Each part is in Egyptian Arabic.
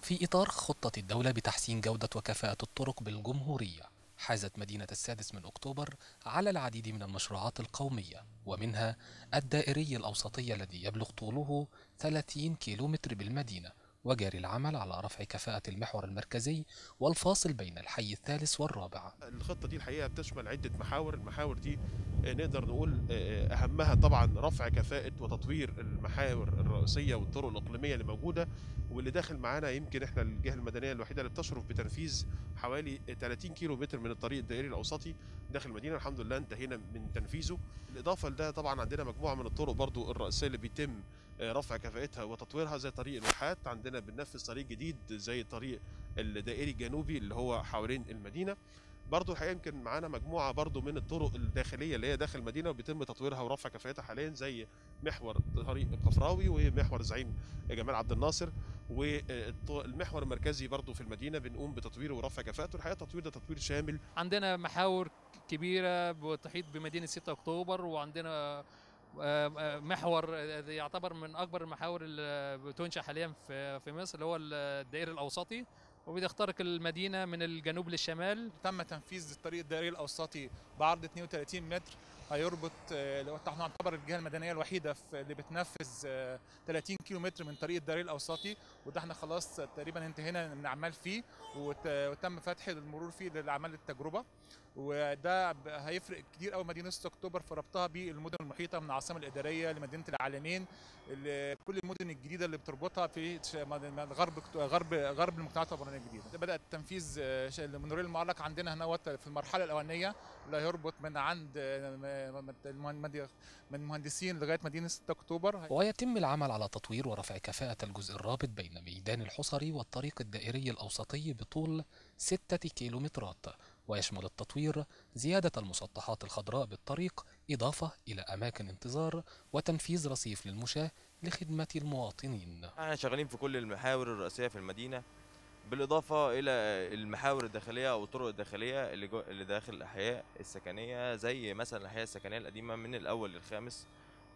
في إطار خطة الدولة بتحسين جودة وكفاءة الطرق بالجمهورية حازت مدينة السادس من أكتوبر على العديد من المشروعات القومية ومنها الدائري الأوسطي الذي يبلغ طوله 30 كيلومتر بالمدينة وجاري العمل على رفع كفاءة المحور المركزي والفاصل بين الحي الثالث والرابع الخطة دي الحقيقة بتشمل عدة محاور المحاور دي نقدر نقول أهمها طبعا رفع كفاءة وتطوير المحاور الرئيسية والطرق الإقليمية اللي موجودة واللي داخل معانا يمكن احنا الجهة المدنية الوحيدة اللي بتشرف بتنفيذ حوالي 30 كيلو متر من الطريق الدائري الأوسطي داخل المدينة الحمد لله انتهينا من تنفيذه الإضافة لده طبعا عندنا مجموعة من الطرق برضو الرئيسية اللي بيتم رفع كفاءتها وتطويرها زي طريق الواحات عندنا بننفذ طريق جديد زي الطريق الدائري الجنوبي اللي هو حوالين المدينه برضو الحقيقه يمكن معانا مجموعه برضو من الطرق الداخليه اللي هي داخل المدينه وبيتم تطويرها ورفع كفاءتها حاليا زي محور طريق القفراوي ومحور الزعيم جمال عبد الناصر والمحور المركزي برضو في المدينه بنقوم بتطويره ورفع كفاءته الحقيقه التطوير ده تطوير شامل عندنا محاور كبيره بتحيط بمدينه 6 اكتوبر وعندنا محور يعتبر من اكبر المحاور اللي بتنشا حاليا في في مصر اللي هو الدائري الاوسطي وبيخترق المدينه من الجنوب للشمال تم تنفيذ الطريق الدائري الاوسطي بعرض 32 متر هيربط لو احنا نعتبر الجهه المدنيه الوحيده اللي بتنفذ 30 كيلو متر من طريق الدائري الاوسطي وده احنا خلاص تقريبا انتهينا من الاعمال فيه وتم فتح المرور فيه لاعمال التجربه وده هيفرق كتير قوي مدينه 6 اكتوبر في ربطها بالمدن المحيطه من العاصمه الاداريه لمدينه العالمين كل المدن الجديده اللي بتربطها في غرب غرب غرب المجتمعات العمرانيه الجديده بدا تنفيذ المونوريل المعلق عندنا هنا في المرحله الاولانيه اللي هيربط من عند من مهندسين لغايه مدينه 6 اكتوبر ويتم العمل على تطوير ورفع كفاءه الجزء الرابط بين ميدان الحصري والطريق الدائري الاوسطي بطول 6 كيلومترات ويشمل التطوير زيادة المسطحات الخضراء بالطريق إضافة إلى أماكن انتظار وتنفيذ رصيف للمشاة لخدمة المواطنين احنا شغالين في كل المحاور الرئيسية في المدينة بالإضافة إلى المحاور الداخلية أو الطرق الداخلية اللي, جو اللي داخل الأحياء السكنية زي مثلا الأحياء السكنية القديمة من الأول للخامس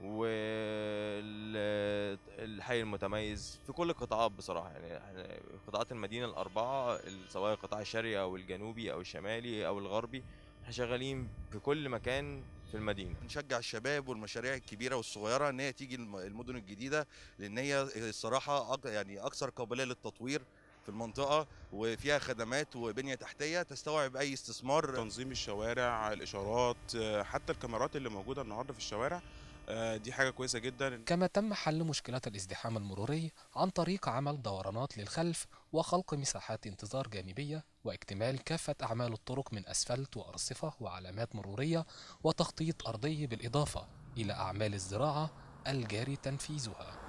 والحي المتميز في كل القطاعات بصراحه يعني قطاعات المدينه الاربعه سواء القطاع الشرقي او الجنوبي او الشمالي او الغربي احنا شغالين في كل مكان في المدينه نشجع الشباب والمشاريع الكبيره والصغيره ان هي تيجي المدن الجديده لان هي الصراحه يعني اكثر قابليه للتطوير في المنطقة وفيها خدمات وبنية تحتية تستوعب أي استثمار تنظيم الشوارع الإشارات حتى الكاميرات اللي موجودة النهاردة في الشوارع دي حاجة كويسة جدا كما تم حل مشكلة الازدحام المروري عن طريق عمل دورانات للخلف وخلق مساحات انتظار جانبية واكتمال كافة أعمال الطرق من أسفلت وأرصفة وعلامات مرورية وتخطيط أرضي بالإضافة إلى أعمال الزراعة الجاري تنفيذها